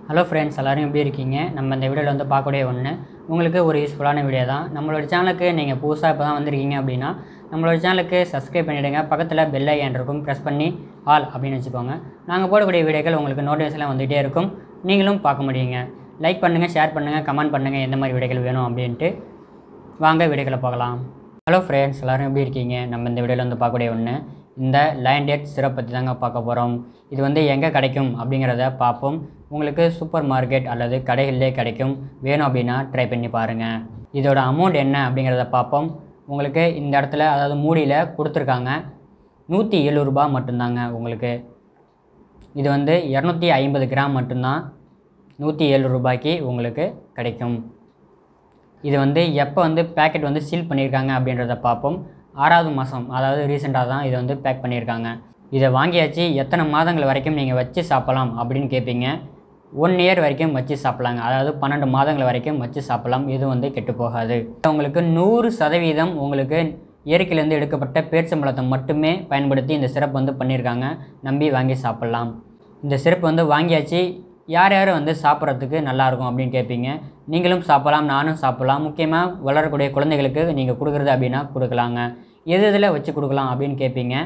hello friends எல்லோரும் எப்படி இருக்கீங்க நம்ம இந்த வீடியோவில் வந்து பார்க்கக்கூடிய ஒன்று உங்களுக்கு ஒரு யூஸ்ஃபுல்லான வீடியோ தான் நம்மளோட சேனலுக்கு நீங்கள் புதுசாக இப்போ தான் வந்திருக்கீங்க அப்படின்னா நம்மளோட சேனலுக்கு சப்ஸ்கிரைப் பண்ணிவிடுங்க பக்கத்தில் பெல் ஐக்கான் இருக்கும் ப்ரெஸ் பண்ணி ஆல் அப்படின்னு வச்சுக்கோங்க நாங்கள் போடக்கூடிய வீடியோக்கள் உங்களுக்கு நோட்டிஃபிகேஷன்லாம் வந்துகிட்டே இருக்கும் நீங்களும் பார்க்க முடியுங்க லைக் பண்ணுங்கள் ஷேர் பண்ணுங்கள் கமெண்ட் பண்ணுங்கள் எந்த மாதிரி வீடியோக்கள் வேணும் அப்படின்ட்டு வாங்க வீடியோக்களை பார்க்கலாம் ஹலோ ஃப்ரெண்ட்ஸ் எல்லோரும் எப்படி இருக்கீங்க நம்ம இந்த வீடியோவில் வந்து பார்க்கக்கூடிய ஒன்று இந்த லைன் டேட் சிரப் பற்றி தாங்க பார்க்க போகிறோம் இது வந்து எங்கே கிடைக்கும் அப்படிங்கிறத பார்ப்போம் உங்களுக்கு சூப்பர் மார்க்கெட் அல்லது கடைகளிலே கிடைக்கும் வேணும் அப்படின்னா ட்ரை பண்ணி பாருங்கள் இதோட அமௌண்ட் என்ன அப்படிங்கிறத பார்ப்போம் உங்களுக்கு இந்த இடத்துல அதாவது மூடியில் கொடுத்துருக்காங்க நூற்றி ரூபா மட்டும்தாங்க உங்களுக்கு இது வந்து இரநூத்தி ஐம்பது கிராம் மட்டும்தான் நூற்றி ஏழு ரூபாய்க்கு உங்களுக்கு கிடைக்கும் இது வந்து எப்போ வந்து பேக்கெட் வந்து சீல் பண்ணியிருக்காங்க அப்படின்றத பார்ப்போம் ஆறாவது மாதம் அதாவது ரீசெண்டாக தான் இதை வந்து பேக் பண்ணியிருக்காங்க இதை வாங்கியாச்சு எத்தனை மாதங்கள் வரைக்கும் நீங்கள் வச்சு சாப்பிடலாம் அப்படின்னு கேட்பீங்க ஒன் இயர் வரைக்கும் வச்சு சாப்பிட்லாங்க அதாவது பன்னெண்டு மாதங்கள் வரைக்கும் வச்சு சாப்பிடலாம் இது வந்து கெட்டு போகாது உங்களுக்கு நூறு சதவீதம் உங்களுக்கு இயற்கையிலேருந்து எடுக்கப்பட்ட பேர்ச்சம்பழத்தை மட்டுமே பயன்படுத்தி இந்த சிறப்பு வந்து பண்ணியிருக்காங்க நம்பி வாங்கி சாப்பிட்லாம் இந்த சிறப்பு வந்து வாங்கியாச்சு யார் யார் வந்து சாப்பிட்றதுக்கு நல்லாயிருக்கும் அப்படின்னு கேட்பீங்க நீங்களும் சாப்பிடலாம் நானும் சாப்பிட்லாம் முக்கியமாக வளரக்கூடிய குழந்தைகளுக்கு நீங்கள் கொடுக்குறது அப்படின்னா கொடுக்கலாங்க எது இதில் வச்சு கொடுக்கலாம் அப்படின்னு கேட்பீங்க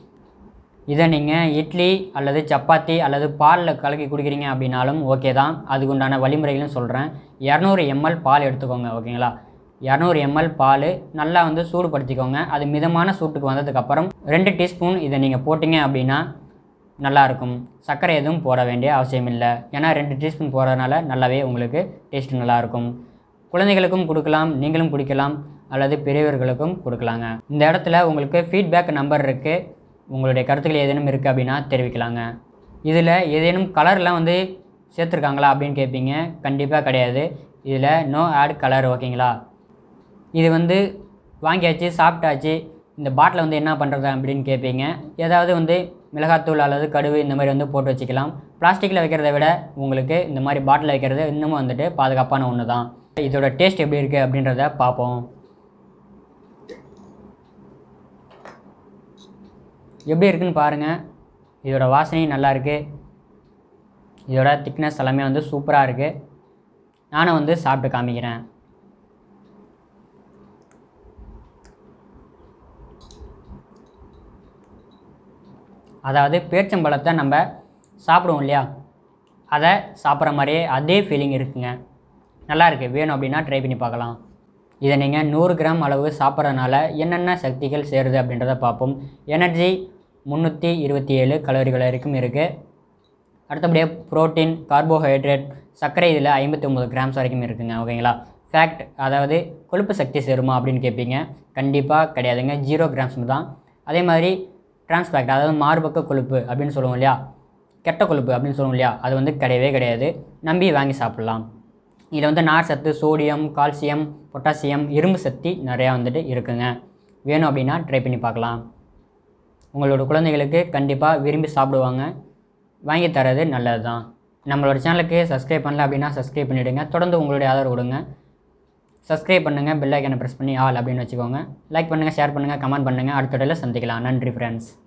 இதை நீங்கள் இட்லி அல்லது சப்பாத்தி அல்லது பாலில் கலக்கி குடிக்கிறீங்க அப்படின்னாலும் ஓகே தான் அதுக்கு உண்டான வழிமுறைகளும் சொல்கிறேன் இரநூறு எம்எல் பால் எடுத்துக்கோங்க ஓகேங்களா இரநூறு எம்எல் பால் நல்லா வந்து சூடுபடுத்திக்கோங்க அது மிதமான சூட்டுக்கு வந்ததுக்கப்புறம் ரெண்டு டீஸ்பூன் இதை நீங்கள் போட்டிங்க அப்படின்னா நல்லாயிருக்கும் சர்க்கரை எதுவும் போட வேண்டிய அவசியம் இல்லை ஏன்னா ரெண்டு டீஸ்பூன் போடுறதுனால நல்லாவே உங்களுக்கு டேஸ்ட் நல்லாயிருக்கும் குழந்தைகளுக்கும் கொடுக்கலாம் நீங்களும் குடிக்கலாம் அல்லது பெரியவர்களுக்கும் கொடுக்கலாங்க இந்த இடத்துல உங்களுக்கு ஃபீட்பேக் நம்பர் இருக்குது உங்களுடைய கருத்துக்கள் ஏதேனும் இருக்குது அப்படின்னா தெரிவிக்கலாங்க இதில் ஏதேனும் கலர்லாம் வந்து சேர்த்துருக்காங்களா அப்படின்னு கேட்பீங்க கண்டிப்பாக கிடையாது இதில் நோ ஆட் கலர் ஓகேங்களா இது வந்து வாங்கியாச்சு சாப்பிட்டாச்சு இந்த பாட்டில் வந்து என்ன பண்ணுறது அப்படின்னு கேட்பீங்க ஏதாவது வந்து மிளகாத்தூள் அல்லது கடுகு இந்த மாதிரி வந்து போட்டு வச்சுக்கலாம் பிளாஸ்டிக்கில் வைக்கிறத விட உங்களுக்கு இந்த மாதிரி பாட்டில் வைக்கிறது இன்னமும் வந்துட்டு பாதுகாப்பான ஒன்று தான் இதோட டேஸ்ட் எப்படி இருக்குது அப்படின்றத பார்ப்போம் எப்படி இருக்குன்னு பாருங்கள் இதோட வாசனையும் நல்லா இருக்குது இதோட திக்னஸ் எல்லாமே வந்து சூப்பராக இருக்குது நானும் வந்து சாப்பிட்டு காமிக்கிறேன் அதாவது பேர்ச்சம்பழத்தை நம்ம சாப்பிடுவோம் இல்லையா அதை சாப்பிட்ற மாதிரியே அதே ஃபீலிங் இருக்குங்க நல்லா இருக்குது வேணும் அப்படின்னா ட்ரை பண்ணி பார்க்கலாம் இதை நீங்கள் நூறு கிராம் அளவு சாப்பிட்றதுனால என்னென்ன சக்திகள் சேருது அப்படின்றத பார்ப்போம் எனர்ஜி முந்நூற்றி இருபத்தி ஏழு கலோரிகள் வரைக்கும் இருக்குது அடுத்தபடியாக புரோட்டீன் கார்போஹைட்ரேட் சர்க்கரை இதில் ஐம்பத்தி ஒம்பது கிராம்ஸ் வரைக்கும் இருக்குங்க ஓகேங்களா ஃபேக்ட் அதாவது கொழுப்பு சக்தி சேருமா அப்படின்னு கேட்பீங்க கண்டிப்பாக கிடையாதுங்க ஜீரோ கிராம்ஸ் தான் அதே மாதிரி டிரான்ஸ்ஃபேக்ட் அதாவது மார்பக்க கொழுப்பு அப்படின்னு சொல்லுவோம் இல்லையா கெட்ட கொழுப்பு அப்படின்னு சொல்லுவோம் இல்லையா அது வந்து கிடையவே கிடையாது நம்பி வாங்கி சாப்பிட்லாம் இதில் வந்து நார் சத்து சோடியம் கால்சியம் பொட்டாசியம் இரும்பு சக்தி நிறையா வந்துட்டு இருக்குங்க வேணும் அப்படின்னா ட்ரை பண்ணி பார்க்கலாம் உங்களோட குழந்தைகளுக்கு கண்டிப்பாக விரும்பி சாப்பிடுவாங்க வாங்கி தரது நல்லது தான் நம்மளோட சேனலுக்கு சப்ஸ்கிரைப் பண்ணல அப்படின்னா சப்ஸ்கிரைப் பண்ணிவிடுங்க தொடர்ந்து உங்களுடைய ஆதரவு கொடுங்க சப்ஸ்கிரைப் பண்ணுங்கள் பெல் ஐக்கனை ப்ரெஸ் பண்ணி ஆல் அப்படின்னு வச்சுக்கோங்க லைக் பண்ணுங்கள் ஷேர் பண்ணுங்கள் கமெண்ட் பண்ணுங்கள் அடுத்த தடவை சந்திக்கலாம் நன்றி ஃப்ரெண்ட்ஸ்